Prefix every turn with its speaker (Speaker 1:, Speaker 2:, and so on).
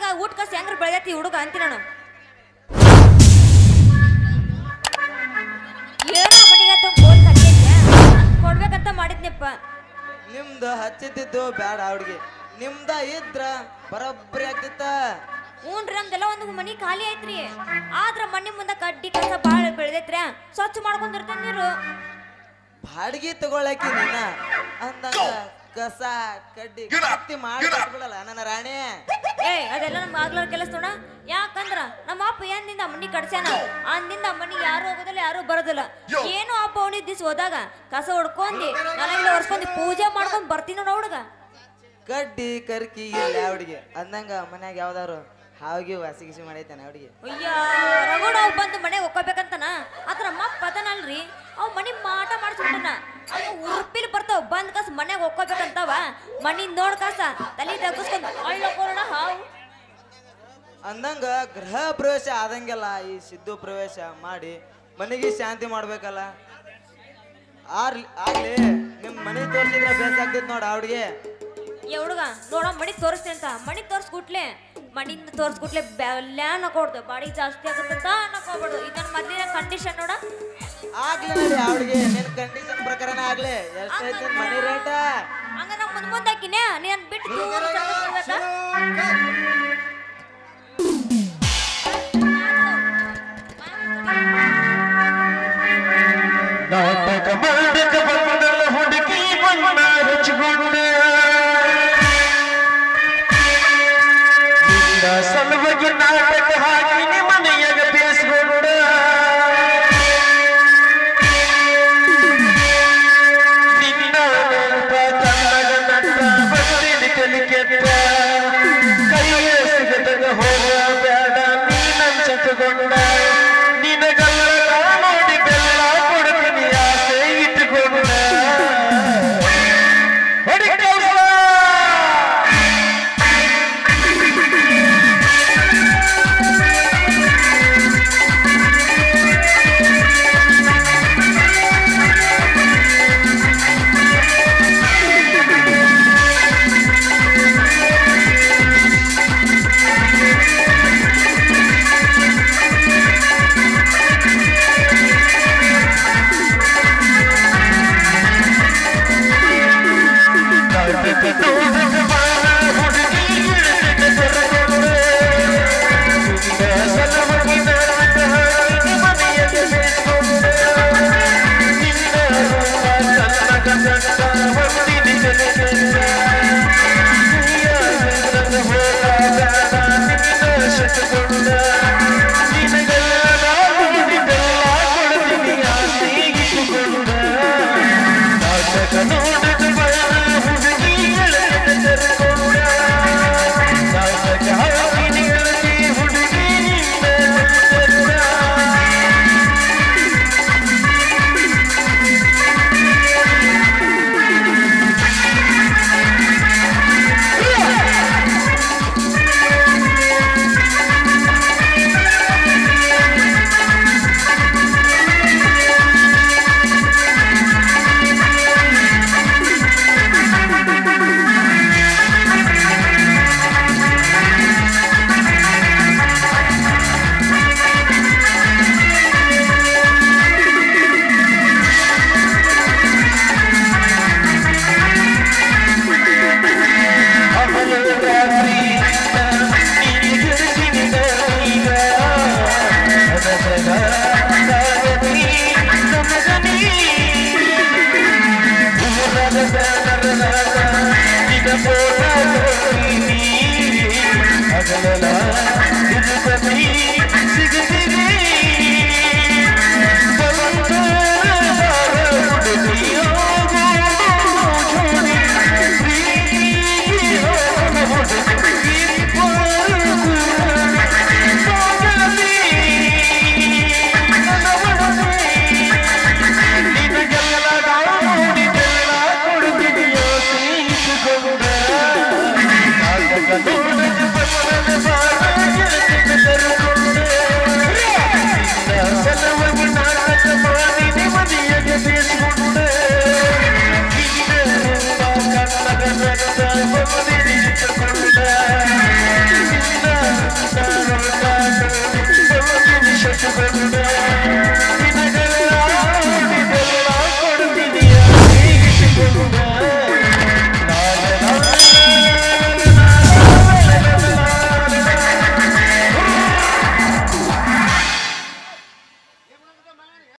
Speaker 1: ನನಗ ಊಟ ಕಸ್ ಹೆಂಗ್ರ ಬೆಳೆದೈತಿ ಹುಡುಗ ಅಂತಿ ನಾನು ಏನೋ ಮನಿಗೆ ಅಂತ ಗೋಲ್ ಕಟ್ಟಿದ್ದೆ ಕೊಡ್ಬೇಕಂತ ಮಾಡಿದ್ನಪ್ಪ
Speaker 2: ನಿಮ್ದು ಹಚ್ಚಿದ್ದು ಬ್ಯಾಡ ಅವ್ರಿಗೆ ನಿಮ್ದ ಇದ್ರ ಬರೋಬ್ಬರಿ ಆಗ್ತಿತ್ತ
Speaker 1: ಹ್ಞೂನ್ರಿ ನಮ್ದೆಲ್ಲ ಒಂದು ಮನಿ ಖಾಲಿ ಐತ್ರಿ ಆದ್ರ ಮನಿ ಮುಂದ ಕಡ್ಡಿ ಕಸ ಬಾಳ ಬೆಳೆದೈತ್ರಿ ಸ್ವಚ್ಛ ಮಾಡ್ಕೊಂಡಿರ್ತಾನೆ ನೀರು
Speaker 2: ಬಾಡಿಗೆ ತಗೊಳಕಿ ನೀನ ಅಂದಂಗ ಕಸ ಕಡ್ಡಿ ಕತ್ತಿ ಮಾಡಿ ಬಿಡಲ್ಲ ನನ್ನ ರಾಣಿ
Speaker 1: ಏ ಅದೆಲ್ಲ ನಮ್ಗೆ ಆಗ್ಲಾರ ಕೆಲಸ ನೋಡ ಯಾಕಂದ್ರ ನಮ್ಮ ಅಪ್ಪ ಏನಿಂದ ಮನಿ ಕಡ್ಸ್ಯಾನ ಅಂದಿಂದ ಮನಿ ಯಾರು ಹೋಗೋದಿಲ್ಲ ಯಾರು ಬರೋದಿಲ್ಲ ಏನು ಅಪ್ಪ ಅವನಿ ದಿವ್ಸ ಹೋದಾಗ ಕಸ ಹೊಡ್ಕೊಂಡಿ ನೆಲಗಿಲ ಒರ್ಸ್ಕೊಂಡಿ ಪೂಜೆ ಮಾಡ್ಕೊಂಡ್ ಬರ್ತೀನ ನೋಡ ಹುಡುಗ
Speaker 2: ಕಡ್ಡಿ ಕರ್ಕಿ ಇಲ್ಲ ಅವ್ರಿಗೆ ಅಂದಂಗ ಮನ್ಯಾಗ ಯಾವ್ದಾರು ಹಾವಿಗೆ ವಾಸಿಗಿಸಿ ಮಾಡೈತಾನೆ ಅವ್ರಿಗೆ
Speaker 1: ಅಯ್ಯ ರಘುಣ ಅವ್ ಬಂದು ಮನೆಗೆ ಒಕ್ಕೋಬೇಕಂತನ ಆದ್ರ ನಮ್ಮ ಅಪ್ಪ ಅದನಲ್ರಿ ಅವ್ ಮನಿ ಮಾಟ ಮಾಡಿಸ್ಬಿಟ್ಟನ ಅವ್ ಉರುಪಿಲ್ ಬರ್ತಾವ ಬಂದ್ ಕಾಸ ಮನೆಗೆ ಒಕ್ಕೋಬೇಕಂತವ ಮನಿ ನೋಡ್ ಕಾಸ ತಲೆ ತಗ್ಗಿಸ್ಕೊಂಡ್ ಅಳ್ಳಕೋಣ ಹಾವು
Speaker 2: ಅಂದಂಗ ಗೃಹ ಪ್ರವೇಶ ಆದಂಗೆಲ್ಲ ಈ ಸಿದ್ದು ಪ್ರವೇಶ ಮಾಡಿ ಮನೆಗೆ ಶಾಂತಿ ಮಾಡ್ಬೇಕಲ್ಲ ಆರ್ ಆಗ್ಲಿ ನಿಮ್ ಮನೆ ತೋರ್ಸಿದ್ರೆ ಬೇಸಾಗ್ತೈತ್ ನೋಡ ಅವ್ರಿಗೆ
Speaker 1: ಏ ಹುಡುಗ ನೋಡ ಮಣಿ ತೋರಿಸ್ತೆ ಅಂತ ಮಣಿ ತೋರ್ಸ್ಗುಟ್ಲೆ ಮಣಿಂದ ತೋರ್ಸ್ಗುಟ್ಲೆ ಬೆಲ್ಯಾನ್ ಹಾಕೊಡ್ದು ಬಾಡಿ ಜಾಸ್ತಿ ಆಗುತ್ತಂತ ಅನ್ನಕೋಗ್ಬಾರ್ದು ಇದನ್ನ ಮೊದ್ಲಿನ ಕಂಡೀಷನ್ ನೋಡ
Speaker 2: ಆಗ್ಲಿ ನೋಡಿ ಅವ್ರಿಗೆ ನಿನ್ ಕಂಡೀಷನ್ ಪ್ರಕಾರನೇ ಆಗ್ಲಿ ಎಷ್ಟೈತಿ ನಿನ್ ಮನೆ ರೇಟ
Speaker 1: ಹಂಗ ನಾ ಮುಂದ್ ಮುಂದೆ ಹಾಕಿನೇ ನೀನ್ ಬಿಟ್ಟು ದೂರ ಕರ್ಕೊಂಡ್ ಬರ್ಬೇಕಾ?
Speaker 3: ನಾಟಕ ಮಾಡಕ ಬಂದಲ್ಲ ಹುಡುಗಿ ಬಣ್ಣ ಹಚ್ಕೊಂಡ ನಿನ್ನ ಸಲುವಾಗಿ ನಾಟಕ ಹಾಕಿ